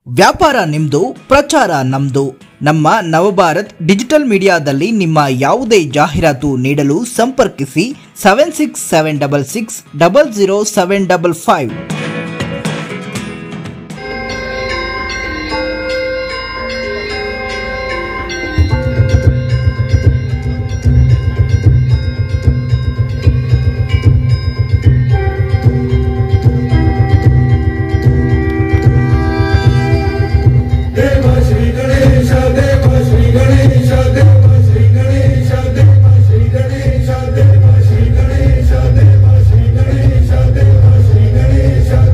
ವ್ಯಾಪಾರ ನಿಮ್ದು ಪ್ರಚಾರ ನಮ್ದು ನಮ್ಮ ನವಭಾರತ್ ಡಿಜಿಟಲ್ ಮೀಡಿಯಾದಲ್ಲಿ ನಿಮ್ಮ ಯಾವುದೇ ಜಾಹೀರಾತು ನೀಡಲು ಸಂಪರ್ಕಿಸಿ seven six seven double six double zero seven double five Deva Shri Ganesha ದೇವ ಶ್ರೀ ಗಣೇಶ ದೇವ ಶ್ರೀ ಗಣೇಶ ದೇವ ಶ್ರೀ ಗಣೇಶ ದೇವ ಶ್ರೀ ಗಣೇಶ ದೇವ ಶ್ರೀ ಗಣೇಶ ದೇವ ಶ್ರೀ ಗಣೇಶ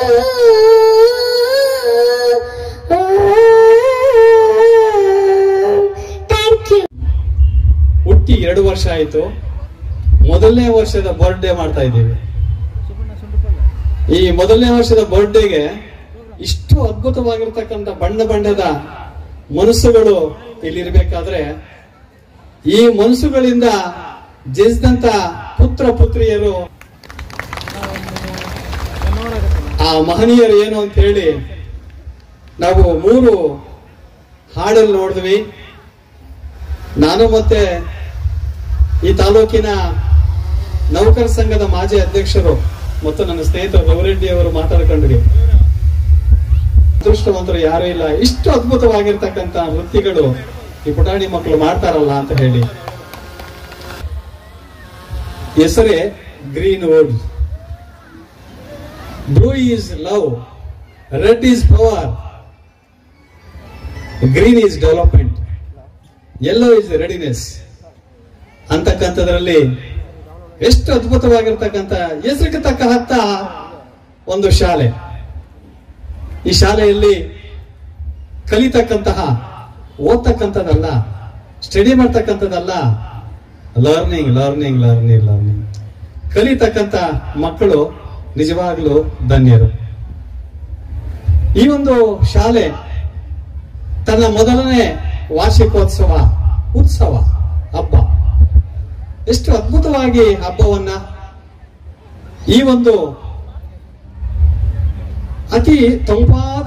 ಥ್ಯಾಂಕ್ ಯು ಹುಟ್ಟಿ ಎರಡು ವರ್ಷ ಆಯ್ತು ಮೊದಲನೇ ವರ್ಷದ ಬರ್ಡೇ ಮಾಡ್ತಾ ಇದ್ದೀವಿ ಈ ಮೊದಲನೇ ವರ್ಷದ ಬರ್ಡೇಗೆ ಇಷ್ಟು ಅದ್ಭುತವಾಗಿರ್ತಕ್ಕಂಥ ಬಣ್ಣ ಬಣ್ಣದ ಮನಸ್ಸುಗಳು ಇಲ್ಲಿರ್ಬೇಕಾದ್ರೆ ಈ ಮನಸ್ಸುಗಳಿಂದ ಜನಿಸಿದಂತ ಪುತ್ರ ಪುತ್ರಿಯರು ಆ ಮಹನೀಯರು ಏನು ಅಂತ ಹೇಳಿ ನಾವು ಮೂರು ಹಾಡಲ್ಲಿ ನೋಡಿದ್ವಿ ನಾನು ಮತ್ತೆ ಈ ತಾಲೂಕಿನ ನೌಕರ ಸಂಘದ ಮಾಜಿ ಅಧ್ಯಕ್ಷರು ಮತ್ತು ನನ್ನ ಸ್ನೇಹಿತರು ರವಿರೆಡ್ಡಿ ಅವರು ಮಾತಾಡ್ಕೊಂಡ್ರಿ ಅದೃಷ್ಟವಂತರು ಯಾರು ಇಲ್ಲ ಇಷ್ಟು ಅದ್ಭುತವಾಗಿರ್ತಕ್ಕಂಥ ವೃತ್ತಿಗಳು ಈ ಪುಟಾಣಿ ಮಕ್ಕಳು ಮಾಡ್ತಾರಲ್ಲ ಅಂತ ಹೇಳಿ ಹೆಸರೇ green wood blue is love red is power green is development yellow is readiness ಅಂತಕ್ಕಂಥದ್ರಲ್ಲಿ ಎಷ್ಟು ಅದ್ಭುತವಾಗಿರ್ತಕ್ಕಂಥ ಹೆಸರಿಗೆ ತಕ್ಕ ಹತ್ತ ಒಂದು ಶಾಲೆ ಈ ಶಾಲೆಯಲ್ಲಿ ಕಲಿತಕ್ಕಂತಹ ಓದ್ತಕ್ಕಂಥದ್ದಲ್ಲ ಸ್ಟಡಿ ಮಾಡ್ತಕ್ಕಂಥದ್ದಲ್ಲ ಲರ್ನಿಂಗ್ ಲರ್ನಿಂಗ್ ಲರ್ನಿಂಗ್ ಲರ್ನಿಂಗ್ ಕಲಿತಕ್ಕಂಥ ಮಕ್ಕಳು ನಿಜವಾಗ್ಲೂ ಧನ್ಯರು ಈ ಒಂದು ಶಾಲೆ ತನ್ನ ಮೊದಲನೇ ವಾರ್ಷಿಕೋತ್ಸವ ಉತ್ಸವ ಹಬ್ಬ ಎಷ್ಟು ಅದ್ಭುತವಾಗಿ ಹಬ್ಬವನ್ನ ಈ ಒಂದು ಅತಿ ತಂಪಾದ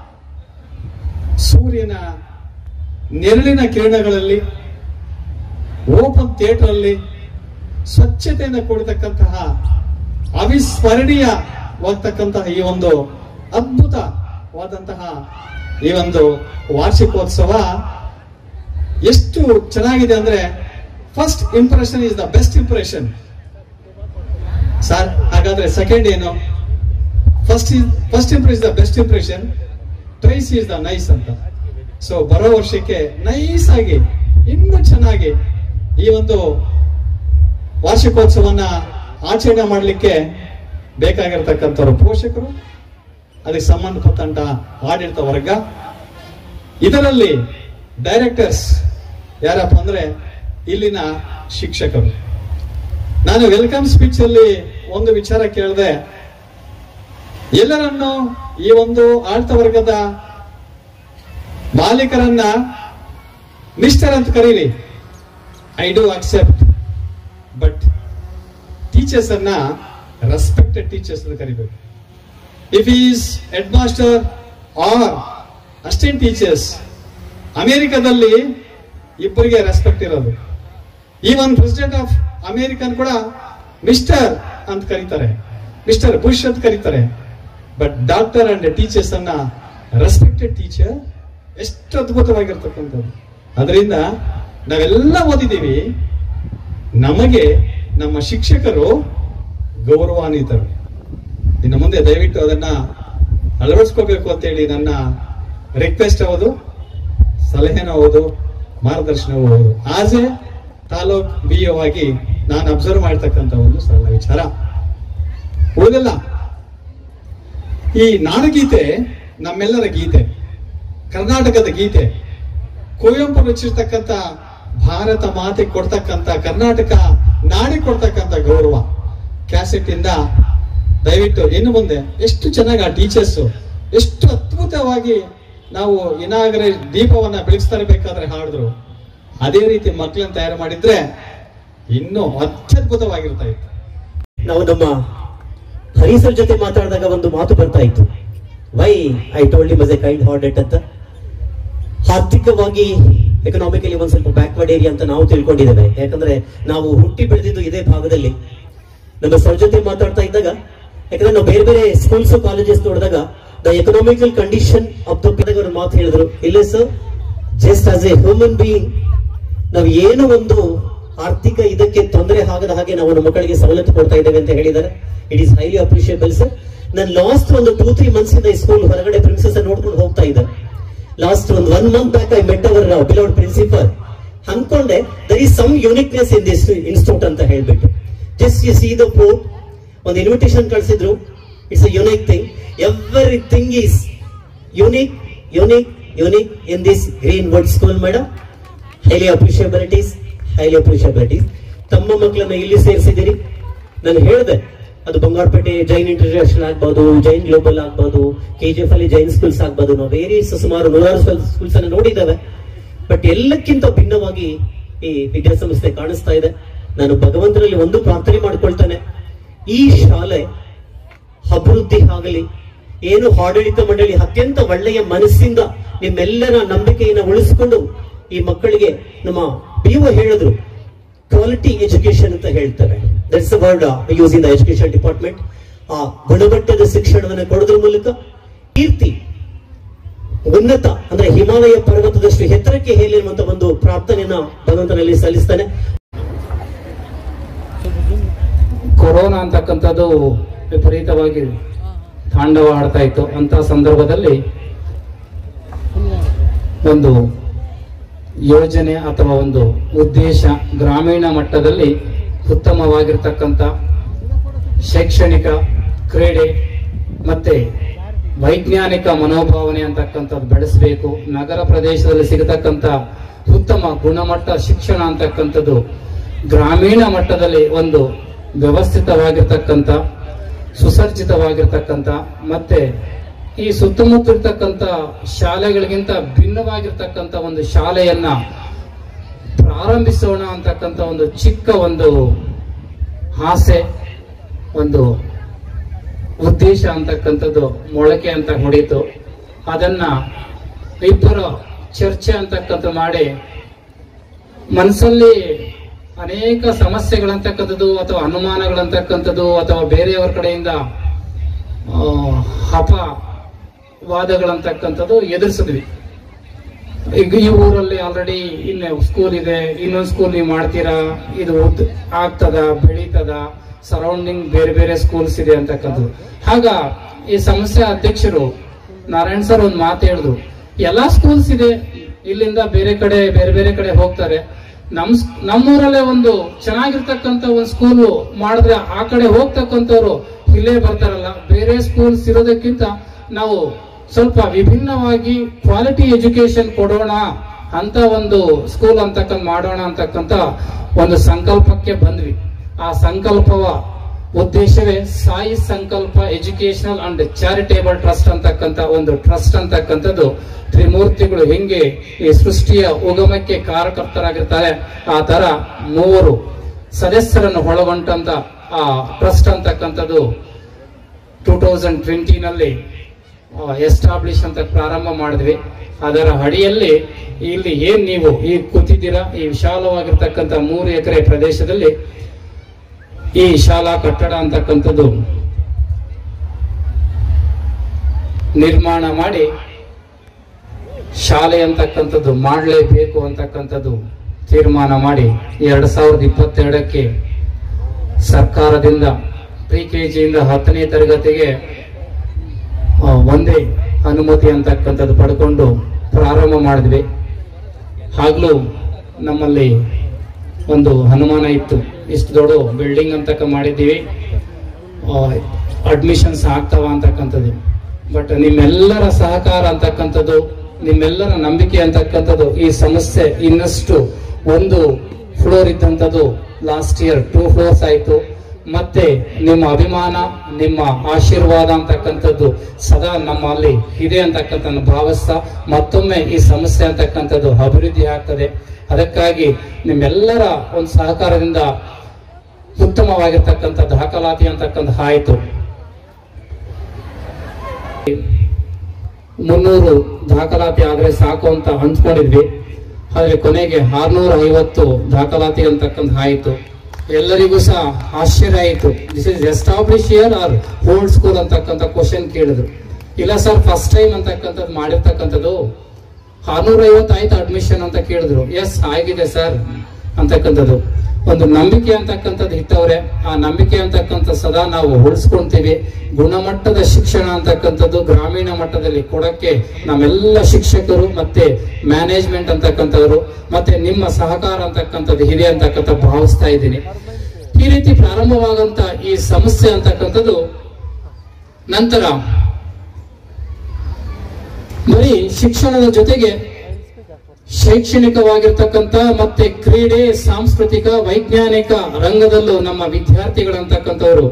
ಸೂರ್ಯನ ನೆರಳಿನ ಕಿರಣಗಳಲ್ಲಿ ಓಪನ್ ಥಿಯೇಟರ್ ಅಲ್ಲಿ ಸ್ವಚ್ಛತೆಯಿಂದ ಕೂಡಿತಕ್ಕಂತಹ ಅವಿಸ್ಮರಣೀಯವಾಗ್ತಕ್ಕಂತಹ ಈ ಒಂದು ಅದ್ಭುತವಾದಂತಹ ಈ ಒಂದು ವಾರ್ಷಿಕೋತ್ಸವ ಎಷ್ಟು ಚೆನ್ನಾಗಿದೆ ಅಂದ್ರೆ first impression is the best impression sir ಹಾಗಾದ್ರೆ ಸೆಕೆಂಡ್ ಏನು first first impress the best impression tries is the nice ಅಂತ ಸೊ ಬರೋ ವರ್ಷಕ್ಕೆ ನೈಸ್ ಆಗಿ ಇನ್ನೂ ಚೆನ್ನಾಗಿ ಈ ಒಂದು ವಾರ್ಷಿಕೋತ್ಸವನ್ನ ಆಚರಣೆ ಮಾಡಲಿಕ್ಕೆ ಬೇಕಾಗಿರ್ತಕ್ಕಂಥವ್ರು ಪೋಷಕರು ಅದಕ್ಕೆ ಸಂಬಂಧಪಟ್ಟಂತ ಆಡಳಿತ ವರ್ಗ ಇದರಲ್ಲಿ ಡೈರೆಕ್ಟರ್ಸ್ ಯಾರಪ್ಪ ಅಂದ್ರೆ ಇಲ್ಲಿನ ಶಿಕ್ಷಕರು ನಾನು ವೆಲ್ಕಮ್ ಸ್ಪೀಚ್ ಅಲ್ಲಿ ಒಂದು ವಿಚಾರ ಕೇಳಿದೆ ಎಲ್ಲರನ್ನು ಈ ಒಂದು ಆಡಳಿತ ವರ್ಗದ ಮಾಲೀಕರನ್ನ ಮಿಸ್ಟರ್ ಅಂತ ಕರೀರಿ I do accept but teachers ಅನ್ನ ರೆಸ್ಪೆಕ್ಟೆಡ್ ಟೀಚರ್ಸ್ ಅಂತ ಕರಿಬೇಕು if is head master or assistant teachers ಅಮೆರಿಕದಲ್ಲಿ ಇಬ್ಬರಿಗೆ ರೆಸ್ಪೆಕ್ಟ್ ಇರೋದು ಈವನ್ ಪ್ರೆಸಿಡೆಂಟ್ ಆಫ್ ಅಮೆರಿಕನ್ ಕೂಡ ಮಿಸ್ಟರ್ ಅಂತ ಕರೀತಾರೆ ಮಿಸ್ಟರ್ ಬುಷ್ ಅಂತ ಕರೀತಾರೆ ಬಟ್ ಡಾಕ್ಟರ್ ಅಂಡ್ ಟೀಚರ್ಸ್ ಅನ್ನ ರೆಸ್ಪೆಕ್ಟೆಡ್ ಟೀಚರ್ ಎಷ್ಟು ಅದ್ಭುತವಾಗಿರ್ತಕ್ಕಂಥದ್ದು ಅದರಿಂದ ನಾವೆಲ್ಲ ಓದಿದ್ದೀವಿ ನಮಗೆ ನಮ್ಮ ಶಿಕ್ಷಕರು ಗೌರವಾನ್ವಿತರು ಇನ್ನು ಮುಂದೆ ದಯವಿಟ್ಟು ಅದನ್ನ ಅಳವಡಿಸ್ಕೋಬೇಕು ಅಂತೇಳಿ ನನ್ನ ರಿಕ್ವೆಸ್ಟ್ ಹೌದು ಸಲಹೆನೂ ಹೌದು ಮಾರ್ಗದರ್ಶನವೂ ಹೌದು ಆಸ್ ಎ ತಾಲೂಕ್ ಬಿ ಆಗಿ ನಾನು ಅಬ್ಸರ್ವ್ ಮಾಡ್ತಕ್ಕಂಥ ಒಂದು ಸರಳ ವಿಚಾರ ಉಳಿದೆಲ್ಲ ಈ ನಾಡಗೀತೆ ನಮ್ಮೆಲ್ಲರ ಗೀತೆ ಕರ್ನಾಟಕದ ಗೀತೆ ಕುವೆಂಪು ರಚಿರ್ತಕ್ಕಂಥ ಭಾರತ ಮಾತೆ ಕೊಡ್ತಕ್ಕಂಥ ಕರ್ನಾಟಕ ನಾಡಿಗೆ ಕೊಡ್ತಕ್ಕಂಥ ಗೌರವ ಕ್ಯಾಸೆಟ್ ಇಂದ ದಯವಿಟ್ಟು ಇನ್ನು ಮುಂದೆ ಎಷ್ಟು ಚೆನ್ನಾಗಿ ಆ ಟೀಚರ್ಸ್ ಎಷ್ಟು ಅದ್ಭುತವಾಗಿ ನಾವು ಇನಾಗರೆ ದೀಪವನ್ನ ಬೆಳಗಿಸ್ತಾ ಇರ್ಬೇಕಾದ್ರೆ ಹಾಡಿದ್ರು ಅದೇ ರೀತಿ ಮಕ್ಕಳನ್ನ ತಯಾರು ಮಾಡಿದ್ರೆ ಇನ್ನೂ ಅತ್ಯದ್ಭುತವಾಗಿರ್ತಾ ಇತ್ತು ನಾವು ನಮ್ಮ ಹರೀಸರ್ ಜೊತೆ ಮಾತಾಡಿದಾಗ ಒಂದು ಮಾತು ಬರ್ತಾ ಇತ್ತು why I told must a kind hearted ಅಂತ ಆರ್ಥಿಕವಾಗಿ ಎಕನಾಮಿಕಲಿ ಒಂದ್ ಸ್ವಲ್ಪ ಬ್ಯಾಕ್ವರ್ಡ್ ಏರಿಯಾ ಅಂತ ನಾವು ತಿಳ್ಕೊಂಡಿದ್ದೇವೆ ಯಾಕಂದ್ರೆ ನಾವು ಹುಟ್ಟಿ ಬೆಳೆದಿದ್ದು ಇದೇ ಭಾಗದಲ್ಲಿ ನಮ್ಮ ಸರ್ ಜೊತೆ ಮಾತಾಡ್ತಾ ಇದ್ದಾಗ ಯಾಕಂದ್ರೆ ನಾವು ಬೇರೆ ಬೇರೆ ಸ್ಕೂಲ್ಸ್ ಕಾಲೇಜಸ್ ನೋಡಿದಾಗ the economical condition of the ಒಂದು ಮಾತು ಹೇಳಿದ್ರು ಇಲ್ಲ sir just as a human being ನಾವು ಏನು ಒಂದು ಆರ್ಥಿಕ ಇದಕ್ಕೆ ತೊಂದರೆ ಆಗದ ಹಾಗೆ ನಾವು ನಮ್ಮ ಮಕ್ಕಳಿಗೆ ಸವಲತ್ತು ಕೊಡ್ತಾ ಇದ್ದೇವೆ ಅಂತ ಹೇಳಿದ್ದಾರೆ it is highly appreciable sir ನಾನು ಲಾಸ್ಟ್ ಒಂದು ಟೂ ತ್ರೀ ಮಂತ್ಸ್ ಇಂದ ಈ ಸ್ಕೂಲ್ ಹೊರಗಡೆ ಪ್ರಿನ್ಸಸ್ ನೋಡ್ಕೊಂಡು ಹೋಗ್ತಾ ಇದ್ದೆ ಲಾಸ್ಟ್ ಒಂದು one month back I met our beloved principal ಅನ್ಕೊಂಡೆ there is some uniqueness in this institute ಅಂತ ಹೇಳ್ಬಿಟ್ಟು just you see the port ಒಂದು ಇನ್ವಿಟೇಷನ್ ಕಳಿಸಿದ್ರು it's a unique thing everything is unique unique unique in this green wood school madam highly appreciabilities highly appreciabilities ತಮ್ಮ ಮಕ್ಕಳನ್ನ ಇಲ್ಲಿ ಸೇರಿಸಿದ್ದೀರಿ ನಾನು ಹೇಳಿದೆ ಅದು ಬಂಗಾರಪೇಟೆ ಜೈನ್ ಇಂಟರ್ನ್ಯಾಷನಲ್ ಆಗ್ಬೋದು ಜೈನ್ ಗ್ಲೋಬಲ್ ಆಗ್ಬೋದು ಕೆಜಿಎಫ್ ಅಲ್ಲಿ ಜೈನ್ ಸ್ಕೂಲ್ಸ್ ಆಗ್ಬೋದು ನಾವು ವೇರಿಯಸ್ ಸುಮಾರು ನೂರಾರು ಸ್ಕೂಲ್ಸ್ ಅನ್ನು ನೋಡಿದ್ದೇವೆ ಬಟ್ ಎಲ್ಲಕ್ಕಿಂತ ಭಿನ್ನವಾಗಿ ಈ ವಿದ್ಯಾಸಂಸ್ಥೆ ಕಾಣಿಸ್ತಾ ಇದೆ ನಾನು ಭಗವಂತನಲ್ಲಿ ಒಂದು ಪ್ರಾರ್ಥನೆ ಮಾಡ್ಕೊಳ್ತೇನೆ ಈ ಶಾಲೆ ಅಭಿವೃದ್ಧಿ ಆಗಲಿ ಏನು ಆಡಳಿತ ಮಂಡಳಿ ಅತ್ಯಂತ ಒಳ್ಳೆಯ ಮನಸ್ಸಿಂದ ನಿಮ್ಮೆಲ್ಲರ ನಂಬಿಕೆಯನ್ನು ಉಳಿಸಿಕೊಂಡು ಈ ಮಕ್ಕಳಿಗೆ ನಮ್ಮ ಪಿ ಹೇಳಿದ್ರು ಕ್ವಾಲಿಟಿ ಎಜುಕೇಶನ್ ಅಂತ ಹೇಳ್ತಾರೆ that's word use in the education department ಆ ಗುಣಮಟ್ಟದ ಶಿಕ್ಷಣವನ್ನು ಕೊಡೋದ್ರ ಮೂಲಕ ಕೀರ್ತಿ ಉನ್ನತ ಅಂದ್ರೆ ಹಿಮಾಲಯ ಪರ್ವತದಷ್ಟು ಎತ್ತರಕ್ಕೆ ಹೇಳುವಂತ ಒಂದು ಪ್ರಾರ್ಥನೆಯನ್ನ ಭಗವಂತನಲ್ಲಿ ಸಲ್ಲಿಸ್ತಾನೆ ಕೊರೋನಾ ಅಂತಕ್ಕಂಥದ್ದು ವಿಪರೀತವಾಗಿ ತಾಂಡವ ಆಡ್ತಾ ಇತ್ತು ಅಂತ ಸಂದರ್ಭದಲ್ಲಿ ಒಂದು ಯೋಜನೆ ಅಥವಾ ಒಂದು ಉದ್ದೇಶ ಗ್ರಾಮೀಣ ಮಟ್ಟದಲ್ಲಿ ಉತ್ತಮವಾಗಿರ್ತಕ್ಕಂಥ ಶೈಕ್ಷಣಿಕ ಕ್ರೀಡೆ ಮತ್ತೆ ವೈಜ್ಞಾನಿಕ ಮನೋಭಾವನೆ ಅಂತಕ್ಕಂಥದ್ದು ಬೆಳೆಸಬೇಕು ನಗರ ಪ್ರದೇಶದಲ್ಲಿ ಸಿಗತಕ್ಕಂಥ ಉತ್ತಮ ಗುಣಮಟ್ಟ ಶಿಕ್ಷಣ ಅಂತಕ್ಕಂಥದ್ದು ಗ್ರಾಮೀಣ ಮಟ್ಟದಲ್ಲಿ ಒಂದು ವ್ಯವಸ್ಥಿತವಾಗಿರ್ತಕ್ಕಂಥ ಸುಸರ್ಜಿತವಾಗಿರ್ತಕ್ಕಂಥ ಮತ್ತೆ ಈ ಸುತ್ತಮುತ್ತ ಇರ್ತಕ್ಕಂಥ ಶಾಲೆಗಳಿಗಿಂತ ಭಿನ್ನವಾಗಿರ್ತಕ್ಕಂಥ ಒಂದು ಶಾಲೆಯನ್ನ ಪ್ರಾರಂಭಿಸೋಣ ಅಂತಕ್ಕಂಥ ಒಂದು ಚಿಕ್ಕ ಒಂದು ಆಸೆ ಒಂದು ಉದ್ದೇಶ ಅಂತಕ್ಕಂಥದ್ದು ಮೊಳಕೆ ಅಂತ ಹೊಡೀತು ಅದನ್ನ ಇಬ್ಬರ ಚರ್ಚೆ ಅಂತಕ್ಕಂಥ ಮಾಡಿ ಮನಸ್ಸಲ್ಲಿ ಅನೇಕ ಸಮಸ್ಯೆಗಳಂತಕ್ಕಂಥದ್ದು ಅಥವಾ ಅನುಮಾನಗಳಂತಕ್ಕಂಥದ್ದು ಅಥವಾ ಬೇರೆಯವರ ಕಡೆಯಿಂದ ಆ, ಅಪವಾದಗಳಂತಕ್ಕಂಥದ್ದು ಎದುರಿಸಿದ್ವಿ ಈಗ ಈ ಊರಲ್ಲಿ ಆಲ್ರೆಡಿ ಇನ್ನು ಸ್ಕೂಲ್ ಇದೆ ಇನ್ನೊಂದು ಸ್ಕೂಲ್ ನೀವು ಮಾಡ್ತೀರಾ ಇದು ಉದ್- ಆಗ್ತದ ಬೆಳೀತದ ಸರೌಂಡಿಂಗ್ ಬೇರೆ ಬೇರೆ ಸ್ಕೂಲ್ಸ್ ಇದೆ ಅಂತಕ್ಕಂಥದ್ದು ಆಗ ಈ ಸಂಸ್ಥೆ ಅಧ್ಯಕ್ಷರು ನಾರಾಯಣ್ ಸರ್ ಒಂದು ಮಾತು ಹೇಳಿದ್ರು ಎಲ್ಲಾ ಸ್ಕೂಲ್ಸ್ ಇದೆ ಇಲ್ಲಿಂದ ಬೇರೆ ಕಡೆ ಬೇರೆ ಬೇರೆ ಕಡೆ ಹೋಗ್ತಾರೆ ನಮ್ ಸ್- ನಮ್ಮೂರಲ್ಲೇ ಒಂದು ಚೆನ್ನಾಗಿರ್ತಕ್ಕಂಥ ಒಂದು ಸ್ಕೂಲ್ ಮಾಡಿದ್ರೆ ಆ ಕಡೆ ಹೋಗ್ತಕ್ಕಂಥವ್ರು ಇಲ್ಲೇ ಬರ್ತಾರಲ್ಲ ಬೇರೆ ಸ್ಕೂಲ್ಸ್ ಇರೋದಕ್ಕಿಂತ ನಾವು ಸ್ವಲ್ಪ ವಿಭಿನ್ನವಾಗಿ ಕ್ವಾಲಿಟಿ ಎಜುಕೇಶನ್ ಕೊಡೋಣ ಅಂತ ಒಂದು ಸ್ಕೂಲ್ ಅಂತಕ್ಕಂಥ ಮಾಡೋಣ ಅಂತಕ್ಕಂಥ ಒಂದು ಸಂಕಲ್ಪಕ್ಕೆ ಬಂದ್ವಿ ಆ ಸಂಕಲ್ಪವ ಉದ್ದೇಶವೇ ಸಾಯಿ ಸಂಕಲ್ಪ ಎಜುಕೇಶನಲ್ ಅಂಡ್ ಚಾರಿಟೇಬಲ್ ಟ್ರಸ್ಟ್ ಅಂತಕ್ಕಂಥ ಒಂದು ಟ್ರಸ್ಟ್ ಅಂತಕ್ಕಂಥದ್ದು ತ್ರಿಮೂರ್ತಿಗಳು ಹೆಂಗೆ ಈ ಸೃಷ್ಟಿಯ ಉಗಮಕ್ಕೆ ಕಾರಕರ್ತರಾಗಿರ್ತಾರೆ ಆ ತರ ಮೂವರು ಸದಸ್ಯರನ್ನು ಒಳಗೊಂಡಂತ ಆ ಟ್ರಸ್ಟ್ ಅಂತಕ್ಕಂಥದ್ದು ಟೂ ತೌಸಂಡ್ ಟ್ವೆಂಟಿನಲ್ಲಿ ಎಸ್ಟಾಬ್ಲಿಷ್ ಅಂತ ಪ್ರಾರಂಭ ಮಾಡಿದ್ವಿ ಅದರ ಅಡಿಯಲ್ಲಿ ಇಲ್ಲಿ ಏನ್ ನೀವು ಈ ಕೂತಿದ್ದೀರಾ ಈ ವಿಶಾಲವಾಗಿರ್ತಕ್ಕಂಥ ಮೂರು ಎಕರೆ ಪ್ರದೇಶದಲ್ಲಿ ಈ ಶಾಲಾ ಕಟ್ಟಡ ಅಂತಕ್ಕಂಥದ್ದು ನಿರ್ಮಾಣ ಮಾಡಿ ಶಾಲೆ ಅಂತಕ್ಕಂಥದ್ದು ಮಾಡಲೇಬೇಕು ಅಂತಕ್ಕಂಥದ್ದು ತೀರ್ಮಾನ ಮಾಡಿ ಎರಡ್ ಸಾವಿರದ ಇಪ್ಪತ್ತೆರಡಕ್ಕೆ ಸರ್ಕಾರದಿಂದ ಪ್ರಿ ಕೆ ಜಿಯಿಂದ ಹತ್ತನೇ ತರಗತಿಗೆ ಆ, ಒಂದೇ ಅನುಮತಿ ಅಂತಕ್ಕಂಥದ್ದು ಪಡ್ಕೊಂಡು ಪ್ರಾರಂಭ ಮಾಡಿದ್ವಿ ಆಗ್ಲೂ ನಮ್ಮಲ್ಲಿ ಒಂದು ಅನುಮಾನ ಇತ್ತು ಇಷ್ಟು ದೊಡ್ಡ ಬಿಲ್ಡಿಂಗ್ ಅಂತಕ್ಕ ಮಾಡಿದ್ದೀವಿ ಅಡ್ಮಿಷನ್ಸ್ ಆಗ್ತಾವ ಅಂತಕ್ಕಂಥದ್ದು ಬಟ್ ನಿಮ್ಮೆಲ್ಲರ ಸಹಕಾರ ಅಂತಕ್ಕಂಥದ್ದು ನಿಮ್ಮೆಲ್ಲರ ನಂಬಿಕೆ ಅಂತಕ್ಕಂಥದ್ದು ಈ ಸಮಸ್ಯೆ ಇನ್ನಷ್ಟು ಒಂದು ಫ್ಲೋರ್ ಇದ್ದಂಥದ್ದು ಲಾಸ್ಟ್ ಇಯರ್ ಟೂ ಫ್ಲೋರ್ಸ್ ಆಯ್ತು ಮತ್ತೆ ನಿಮ್ಮ ಅಭಿಮಾನ ನಿಮ್ಮ ಆಶೀರ್ವಾದ ಅಂತಕ್ಕಂಥದ್ದು ಸದಾ ನಮ್ಮಲ್ಲಿ ಇದೆ ಅಂತಕ್ಕಂಥ ಭಾವಿಸ್ತಾ ಮತ್ತೊಮ್ಮೆ ಈ ಸಮಸ್ಯೆ ಅಂತಕ್ಕಂಥದ್ದು ಅಭಿವೃದ್ಧಿ ಆಗ್ತದೆ ಅದಕ್ಕಾಗಿ ನಿಮ್ಮೆಲ್ಲರ ಒಂದು ಸಹಕಾರದಿಂದ ಉತ್ತಮವಾಗಿರ್ತಕ್ಕಂಥ ದಾಖಲಾತಿ ಅಂತಕ್ಕಂಥ ಆಯ್ತು ಮುನ್ನೂರು ದಾಖಲಾತಿ ಆದ್ರೆ ಸಾಕು ಅಂತ ಅಂದ್ಕೊಂಡಿದ್ವಿ ಆದ್ರೆ ಕೊನೆಗೆ ಆರ್ನೂರ ಐವತ್ತು ದಾಖಲಾತಿ ಅಂತಕ್ಕಂಥ ಆಯ್ತು ಎಲ್ಲರಿಗೂ ಸಹ ಆಶ್ಚರ್ಯ ಆಯಿತು this is establish year or old school ಅಂತಕ್ಕಂಥ ಕ್ವಶನ್ ಕೇಳಿದ್ರು ಇಲ್ಲ ಸರ್ ಫಸ್ಟ್ ಟೈಮ್ ಅಂತಕ್ಕಂಥದ್ದು ಮಾಡಿರ್ತಕ್ಕಂಥದ್ದು ಆರ್ನೂರ ಐವತ್ತು ಆಯ್ತು ಅಡ್ಮಿಷನ್ ಅಂತ ಕೇಳಿದ್ರು ಎಸ್ ಆಗಿದೆ ಸರ್ ಅಂತಕ್ಕಂಥದ್ದು ಒಂದು ನಂಬಿಕೆ ಅಂತಕ್ಕಂಥದ್ದು ಇಟ್ಟವ್ರೆ ಆ ನಂಬಿಕೆ ಅಂತಕ್ಕಂಥ ಸದಾ ನಾವು ಉಳಿಸ್ಕೊಂತೀವಿ ಗುಣಮಟ್ಟದ ಶಿಕ್ಷಣ ಅಂತಕ್ಕಂಥದ್ದು ಗ್ರಾಮೀಣ ಮಟ್ಟದಲ್ಲಿ ಕೊಡಕ್ಕೆ ನಮ್ಮೆಲ್ಲ ಶಿಕ್ಷಕರು ಮತ್ತೆ ಮ್ಯಾನೇಜ್ಮೆಂಟ್ ಅಂತಕ್ಕಂಥವ್ರು ಮತ್ತೆ ನಿಮ್ಮ ಸಹಕಾರ ಅಂತಕ್ಕಂಥದ್ದು ಇದೆ ಅಂತಕ್ಕಂಥ ಭಾವಿಸ್ತಾ ಇದ್ದೀನಿ ಈ ರೀತಿ ಪ್ರಾರಂಭವಾಗಂತ ಈ ಸಮಸ್ಯೆ ಅಂತಕ್ಕಂಥದ್ದು ನಂತರ ಬರೀ ಶಿಕ್ಷಣದ ಜೊತೆಗೆ ಶೈಕ್ಷಣಿಕವಾಗಿರ್ತಕ್ಕಂಥ ಮತ್ತೆ ಕ್ರೀಡೆ ಸಾಂಸ್ಕೃತಿಕ ವೈಜ್ಞಾನಿಕ ರಂಗದಲ್ಲೂ ನಮ್ಮ ವಿದ್ಯಾರ್ಥಿಗಳಂತಕ್ಕಂಥವ್ರು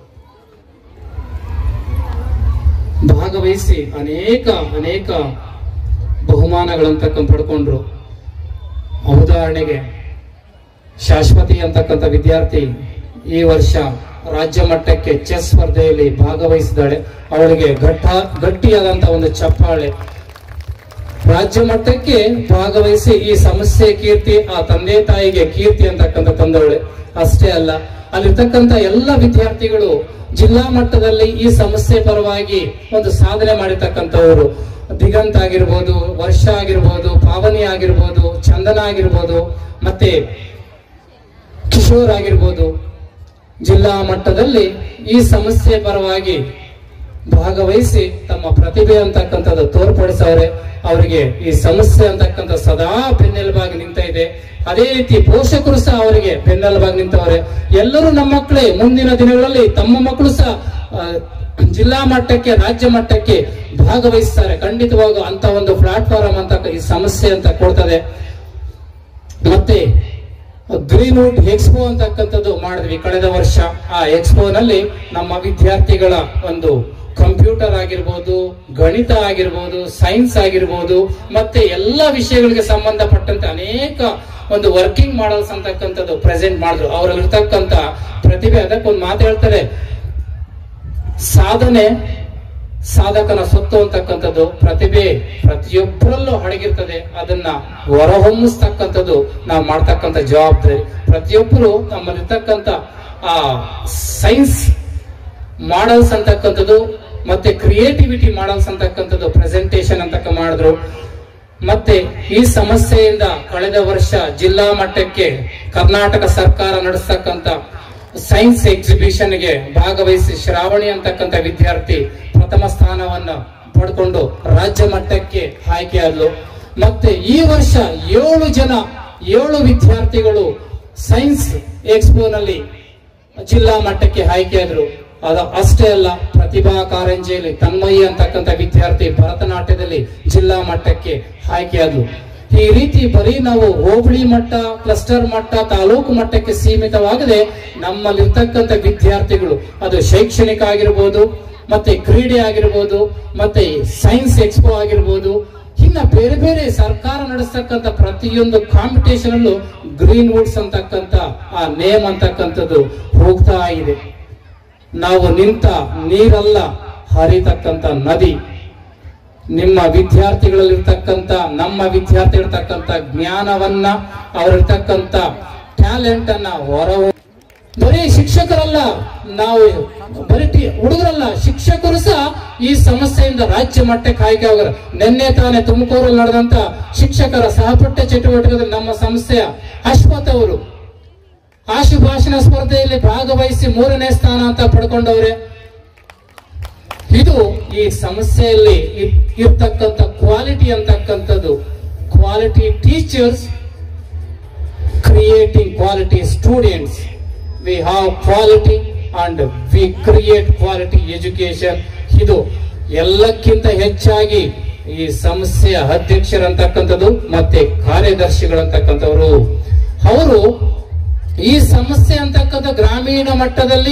ಭಾಗವಹಿಸಿ ಅನೇಕ ಅನೇಕ ಬಹುಮಾನಗಳಂತಕ್ಕಂಥ ಪಡ್ಕೊಂಡ್ರು ಉದಾಹರಣೆಗೆ ಶಾಶ್ವತಿ ಅಂತಕ್ಕಂಥ ವಿದ್ಯಾರ್ಥಿ ಈ ವರ್ಷ ರಾಜ್ಯ ಮಟ್ಟಕ್ಕೆ ಚೆಸ್ ಸ್ಪರ್ಧೆಯಲ್ಲಿ ಭಾಗವಹಿಸಿದ್ದಾಳೆ ಅವಳಿಗೆ ಘಟ್ಟ ಗಟ್ಟಿಯಾದಂತ ಒಂದು ಚಪ್ಪಾಳೆ ರಾಜ್ಯ ಮಟ್ಟಕ್ಕೆ ಭಾಗವಹಿಸಿ ಈ ಸಮಸ್ಯೆ ಕೀರ್ತಿ ಆ ತಂದೆ ತಾಯಿಗೆ ಕೀರ್ತಿ ಅಂತಕ್ಕಂಥ ತಂದವಳೆ ಅಷ್ಟೇ ಅಲ್ಲ ಅಲ್ಲಿರ್ತಕ್ಕಂಥ ಎಲ್ಲ ವಿದ್ಯಾರ್ಥಿಗಳು ಜಿಲ್ಲಾ ಮಟ್ಟದಲ್ಲಿ ಈ ಸಮಸ್ಯೆ ಪರವಾಗಿ ಒಂದು ಸಾಧನೆ ಮಾಡಿರ್ತಕ್ಕಂಥವರು ದಿಗಂತ್ ಆಗಿರ್ಬೋದು ವರ್ಷ ಆಗಿರ್ಬೋದು ಪಾವನಿ ಆಗಿರ್ಬೋದು ಚಂದನ ಆಗಿರ್ಬೋದು ಮತ್ತೆ ಕಿಶೋರ್ ಆಗಿರ್ಬೋದು ಜಿಲ್ಲಾ ಮಟ್ಟದಲ್ಲಿ ಈ ಸಮಸ್ಯೆ ಪರವಾಗಿ ಭಾಗವಹಿಸಿ ತಮ್ಮ ಪ್ರತಿಭೆ ಅಂತಕ್ಕಂಥದ್ದು ತೋರ್ಪಡಿಸವ್ರೆ ಅವರಿಗೆ ಈ ಸಮಸ್ಯೆ ಅಂತಕ್ಕಂಥ ಸದಾ ಬೆನ್ನೆಲುಬಾಗಿ ನಿಂತ ಇದೆ ಅದೇ ರೀತಿ ಪೋಷಕರು ಸಹ ಅವರಿಗೆ ಬೆನ್ನೆಲುಬಾಗಿ ನಿಂತವ್ರೆ ಎಲ್ಲರೂ ನಮ್ಮ ಮಕ್ಕಳೇ ಮುಂದಿನ ದಿನಗಳಲ್ಲಿ ತಮ್ಮ ಮಕ್ಕಳು ಸಹ ಆ, ಜಿಲ್ಲಾ ಮಟ್ಟಕ್ಕೆ ರಾಜ್ಯ ಮಟ್ಟಕ್ಕೆ ಭಾಗವಹಿಸ್ತಾರೆ ಖಂಡಿತವಾಗೂ ಅಂತ ಒಂದು ಪ್ಲಾಟ್ಫಾರ್ಮ್ ಅಂತ ಈ ಸಮಸ್ಯೆ ಅಂತ ಕೊಡ್ತದೆ ಮತ್ತೆ ಗ್ರೀನ್ವುಡ್ ಎಕ್ಸ್ಪೋ ಅಂತಕ್ಕಂಥದ್ದು ಮಾಡಿದ್ವಿ ಕಳೆದ ವರ್ಷ ಆ ಎಕ್ಸ್ಪೋ ನಲ್ಲಿ ನಮ್ಮ ವಿದ್ಯಾರ್ಥಿಗಳ ಒಂದು ಕಂಪ್ಯೂಟರ್ ಆಗಿರ್ಬೋದು ಗಣಿತ ಆಗಿರ್ಬೋದು ಸೈನ್ಸ್ ಆಗಿರ್ಬೋದು ಮತ್ತೆ ಎಲ್ಲ ವಿಷಯಗಳಿಗೆ ಸಂಬಂಧಪಟ್ಟಂತೆ ಅನೇಕ ಒಂದು ವರ್ಕಿಂಗ್ ಮಾಡಲ್ಸ್ ಅಂತಕ್ಕಂಥದ್ದು ಪ್ರೆಸೆಂಟ್ ಮಾಡಿದ್ರು ಅವರಲ್ಲಿರ್ತಕ್ಕಂಥ ಪ್ರತಿಭೆ ಅದಕ್ಕೊಂದು ಮಾತು ಹೇಳ್ತಾರೆ ಸಾಧನೆ ಸಾಧಕನ ಸೊತ್ತು ಅಂತಕ್ಕಂಥದ್ದು ಪ್ರತಿಭೆ ಪ್ರತಿಯೊಬ್ಬರಲ್ಲೂ ಅಡಗಿರ್ತದೆ ಅದನ್ನ ಹೊರಹೊಮ್ಮಿಸ್ತಕ್ಕಂಥದ್ದು ನಾವು ಮಾಡ್ತಕ್ಕಂಥ ಜವಾಬ್ದಾರಿ ಪ್ರತಿಯೊಬ್ಬರು ನಮ್ಮಲ್ಲಿರ್ತಕ್ಕಂಥ ಆ ಸೈನ್ಸ್ ಮಾಡಲ್ಸ್ ಅಂತಕ್ಕಂಥದ್ದು ಮತ್ತೆ ಕ್ರಿಯೇಟಿವಿಟಿ ಮಾಡಲ್ಸ್ ಅಂತಕ್ಕಂಥದ್ದು ಪ್ರೆಸೆಂಟೇಶನ್ ಅಂತಕ್ಕ ಮಾಡಿದ್ರು ಮತ್ತೆ ಈ ಸಮಸ್ಯೆಯಿಂದ ಕಳೆದ ವರ್ಷ ಜಿಲ್ಲಾ ಮಟ್ಟಕ್ಕೆ ಕರ್ನಾಟಕ ಸರ್ಕಾರ ನಡೆಸ್ತಕ್ಕಂಥ ಸೈನ್ಸ್ ಎಕ್ಸಿಬಿಷನ್ ಗೆ ಭಾಗವಹಿಸಿ ಶ್ರಾವಣಿ ಅಂತಕ್ಕಂಥ ವಿದ್ಯಾರ್ಥಿ ಪ್ರಥಮ ಸ್ಥಾನವನ್ನ ಪಡ್ಕೊಂಡು ರಾಜ್ಯ ಮಟ್ಟಕ್ಕೆ ಆಯ್ಕೆಯಾದ್ಲು ಮತ್ತೆ ಈ ವರ್ಷ ಏಳು ಜನ ಏಳು ವಿದ್ಯಾರ್ಥಿಗಳು ಸೈನ್ಸ್ ಎಕ್ಸ್ಪೋನಲ್ಲಿ ಜಿಲ್ಲಾ ಮಟ್ಟಕ್ಕೆ ಆಯ್ಕೆಯಾದ್ರು ಅದ ಅಷ್ಟೇ ಅಲ್ಲ ಪ್ರತಿಭಾ ಕಾರಂಜಿಯಲ್ಲಿ ತನ್ಮಯಿ ಅಂತಕ್ಕಂಥ ವಿದ್ಯಾರ್ಥಿ ಭರತನಾಟ್ಯದಲ್ಲಿ ಜಿಲ್ಲಾ ಮಟ್ಟಕ್ಕೆ ಆಯ್ಕೆಯಾದ್ರು ಈ ರೀತಿ ಬರೀ ನಾವು ಹೋಬಳಿ ಮಟ್ಟ ಕ್ಲಸ್ಟರ್ ಮಟ್ಟ ತಾಲೂಕು ಮಟ್ಟಕ್ಕೆ ಸೀಮಿತವಾಗದೆ ನಮ್ಮಲ್ಲಿರ್ತಕ್ಕಂಥ ವಿದ್ಯಾರ್ಥಿಗಳು ಅದು ಶೈಕ್ಷಣಿಕ ಆಗಿರ್ಬೋದು ಮತ್ತೆ ಕ್ರೀಡೆ ಆಗಿರ್ಬೋದು ಮತ್ತೆ ಸೈನ್ಸ್ ಎಕ್ಸ್ಪೋ ಆಗಿರ್ಬೋದು ಇನ್ನ ಬೇರೆ ಬೇರೆ ಸರ್ಕಾರ ನಡೆಸ್ತಕ್ಕಂಥ ಪ್ರತಿಯೊಂದು ಕಾಂಪಿಟೇಷನ್ ಅಲ್ಲೂ ಗ್ರೀನ್ ವುಡ್ಸ್ ಅಂತಕ್ಕಂಥ ಆ ನೇಮ್ ಅಂತಕ್ಕಂಥದ್ದು ಹೋಗ್ತಾ ಇದೆ ನಾವು ನಿಂತ ನೀರಲ್ಲ ಹರಿತಕ್ಕಂಥ ನದಿ ನಿಮ್ಮ ವಿದ್ಯಾರ್ಥಿಗಳಲ್ಲಿರ್ತಕ್ಕಂಥ ನಮ್ಮ ವಿದ್ಯಾರ್ಥಿಗಳಿರ್ತಕ್ಕಂಥ ಜ್ಞಾನವನ್ನ ಅವರಿರ್ತಕ್ಕಂಥ ಟ್ಯಾಲೆಂಟ್ ಅನ್ನ ಹೊರ ಬರೀ ಶಿಕ್ಷಕರಲ್ಲ ನಾವು ಬರೀ ಟಿ- ಹುಡುಗರಲ್ಲ ಶಿಕ್ಷಕರು ಸಹ ಈ ಸಮಸ್ಯೆಯಿಂದ ರಾಜ್ಯ ಮಟ್ಟಕ್ಕೆ ಆಯ್ಕೆ ಹೋಗರು ನಿನ್ನೆ ತಾನೇ ತುಮಕೂರಲ್ಲಿ ನಡೆದಂತ ಶಿಕ್ಷಕರ ಸಹಪಠ್ಯ ಚಟುವಟಿಕೆಗಳಲ್ಲಿ ನಮ್ಮ ಸಂಸ್ಥೆಯ ಅಶ್ವಥ್ ಅವರು ಆಶು ಭಾಷಣ ಸ್ಪರ್ಧೆಯಲ್ಲಿ ಭಾಗವಹಿಸಿ ಮೂರನೇ ಸ್ಥಾನ ಅಂತ ಪಡ್ಕೊಂಡವ್ರೆ ಇದು ಈ ಸಮಸ್ಯೆಯಲ್ಲಿ ಇರ್- ಇರ್ತಕ್ಕಂಥ ಕ್ವಾಲಿಟಿ ಅಂತಕ್ಕಂಥದ್ದು quality teachers creating quality students we have quality and we create quality education ಇದು ಎಲ್ಲಕ್ಕಿಂತ ಹೆಚ್ಚಾಗಿ ಈ ಸಂಸ್ಥೆಯ ಅಧ್ಯಕ್ಷರಂತಕ್ಕಂಥದ್ದು ಮತ್ತೆ ಕಾರ್ಯದರ್ಶಿಗಳಂತಕ್ಕಂಥವರು ಅವರು ಈ ಸಮಸ್ಯೆ ಅಂತಕ್ಕಂಥ ಗ್ರಾಮೀಣ ಮಟ್ಟದಲ್ಲಿ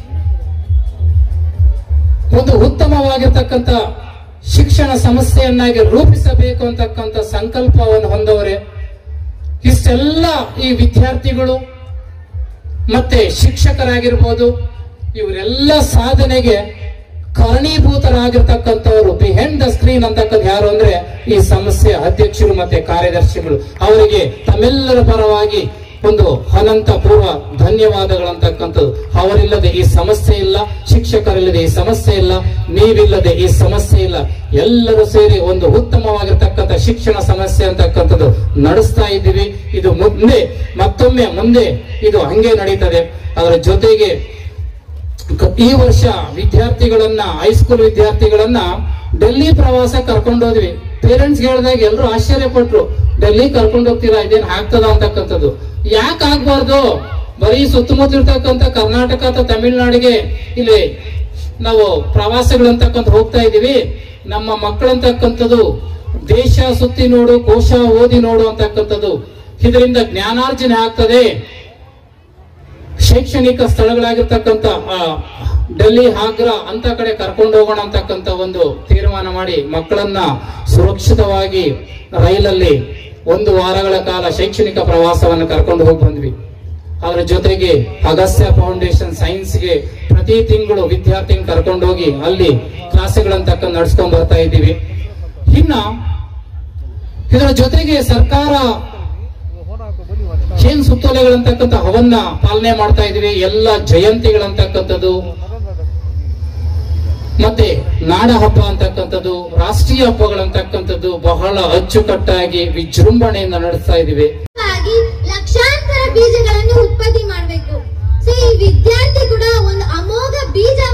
ಒಂದು ಉತ್ತಮವಾಗಿರ್ತಕ್ಕಂಥ ಶಿಕ್ಷಣ ಸಮಸ್ಯೆಯನ್ನಾಗಿ ರೂಪಿಸಬೇಕು ಅಂತಕ್ಕಂಥ ಸಂಕಲ್ಪವನ್ನು ಹೊಂದವರೆ ಇಷ್ಟೆಲ್ಲ ಈ ವಿದ್ಯಾರ್ಥಿಗಳು ಮತ್ತೆ ಶಿಕ್ಷಕರಾಗಿರ್ಬೋದು ಇವರೆಲ್ಲ ಸಾಧನೆಗೆ ಕಾರಣೀಭೂತರಾಗಿರ್ತಕ್ಕಂಥವ್ರು ಬಿಹೈಂಡ್ ದ ಸ್ಕ್ರೀನ್ ಅಂತಕ್ಕಂಥ ಯಾರು ಅಂದ್ರೆ ಈ ಸಂಸ್ಥೆಯ ಅಧ್ಯಕ್ಷರು ಮತ್ತೆ ಕಾರ್ಯದರ್ಶಿಗಳು ಅವರಿಗೆ ತಮ್ಮೆಲ್ಲರ ಪರವಾಗಿ ಒಂದು ಅನಂತ ಪೂರ್ವ ಧನ್ಯವಾದಗಳಂತಕ್ಕಂಥದ್ದು ಅವರಿಲ್ಲದೆ ಈ ಸಮಸ್ಯೆ ಇಲ್ಲ ಶಿಕ್ಷಕರಿಲ್ಲದೆ ಈ ಸಮಸ್ಯೆ ಇಲ್ಲ ನೀವಿಲ್ಲದೆ ಈ ಸಮಸ್ಯೆ ಇಲ್ಲ ಎಲ್ಲರೂ ಸೇರಿ ಒಂದು ಉತ್ತಮವಾಗಿರ್ತಕ್ಕಂಥ ಶಿಕ್ಷಣ ಸಮಸ್ಯೆ ಅಂತಕ್ಕಂಥದ್ದು ನಡೆಸ್ತಾ ಇದ್ದೀವಿ ಇದು ಮುಂದೆ ಮತ್ತೊಮ್ಮೆ ಮುಂದೆ ಇದು ಹಂಗೆ ನಡೀತದೆ ಅದರ ಜೊತೆಗೆ ಕ- ಈ ವರ್ಷ ವಿದ್ಯಾರ್ಥಿಗಳನ್ನ ಹೈಸ್ಕೂಲ್ ವಿದ್ಯಾರ್ಥಿಗಳನ್ನ ಡೆಲ್ಲಿ ಪ್ರವಾಸ ಕರ್ಕೊಂಡು ಹೋದ್ವಿ ಪೇರೆಂಟ್ಸ್ ಹೇಳಿದಾಗ ಎಲ್ಲರೂ ಆಶ್ಚರ್ಯ ಪಟ್ರು ಡೆಲ್ಲಿ ಕರ್ಕೊಂಡು ಹೋಗ್ತೀರಾ ಇದೇನ್ ಆಗ್ತದ ಅಂತಕ್ಕಂಥದ್ದು ಯಾಕೆ ಆಗ್ಬಾರ್ದು ಬರೀ ಸುತ್ತಮುತ್ತ ಇರ್ತಕ್ಕಂಥ ಕರ್ನಾಟಕ ಅಥವಾ ತಮಿಳುನಾಡಿಗೆ ಇಲ್ಲಿ ನಾವು ಪ್ರವಾಸಗಳಂತಕ್ಕಂಥ ಹೋಗ್ತಾ ಇದೀವಿ ನಮ್ಮ ಮಕ್ಕಳಂತಕ್ಕಂಥದ್ದು ದೇಶ ಸುತ್ತಿ ನೋಡು ಕೋಶ ಓದಿ ನೋಡು ಅಂತಕ್ಕಂಥದ್ದು ಇದರಿಂದ ಜ್ಞಾನಾರ್ಜನೆ ಆಗ್ತದೆ ಶೈಕ್ಷಣಿಕ ಸ್ಥಳಗಳಾಗಿರ್ತಕ್ಕಂಥ ಆ, ಡೆಲ್ಲಿ ಆಗ್ರಾ ಅಂತ ಕಡೆ ಕರ್ಕೊಂಡು ಹೋಗೋಣ ಅಂತಕ್ಕಂಥ ಒಂದು ತೀರ್ಮಾನ ಮಾಡಿ ಮಕ್ಕಳನ್ನ ಸುರಕ್ಷಿತವಾಗಿ ರೈಲಲ್ಲಿ ಒಂದು ವಾರಗಳ ಕಾಲ ಶೈಕ್ಷಣಿಕ ಪ್ರವಾಸವನ್ನು ಕರ್ಕೊಂಡು ಹೋಗಿ ಬಂದ್ವಿ ಅದರ ಜೊತೆಗೆ ಅಗಸ್ತ್ಯ ಫೌಂಡೇಶನ್ ಸೈನ್ಸ್ಗೆ ಪ್ರತಿ ತಿಂಗಳು ವಿದ್ಯಾರ್ಥಿನ ಕರ್ಕೊಂಡು ಹೋಗಿ ಅಲ್ಲಿ ಕ್ಲಾಸ್ಗಳಂತಕ್ಕ ನಡ್ಸ್ಕೊಂಡ್ ಬರ್ತಾ ಇದ್ದೀವಿ ಇನ್ನ ಇದರ ಜೊತೆಗೆ ಸರ್ಕಾರ ಏನ್ ಸುತ್ತೋಲೆಗಳಂತಕ್ಕಂಥ ಅವನ್ನ ಪಾಲನೆ ಮಾಡ್ತಾ ಇದೀವಿ ಎಲ್ಲ ಜಯಂತಿಗಳಂತಕ್ಕಂಥದ್ದು ಮತ್ತೆ ನಾಡ ಹಬ್ಬ ಅಂತಕ್ಕಂಥದ್ದು ರಾಷ್ಟ್ರೀಯ ಹಬ್ಬಗಳಂತಕ್ಕಂಥದ್ದು ಬಹಳ ಅಚ್ಚುಕಟ್ಟಾಗಿ ವಿಜೃಂಭಣೆಯಿಂದ ನಡೆಸ್ತಾ ಇದೀವಿ ಆಗಿ ಲಕ್ಷಾಂತರ ಬೀಜಗಳನ್ನು ಉತ್ಪತ್ತಿ ಮಾಡಬೇಕು ಸೊ ಈ ವಿದ್ಯಾರ್ಥಿ ಕೂಡ ಒಂದು ಅಮೋಘ ಬೀಜ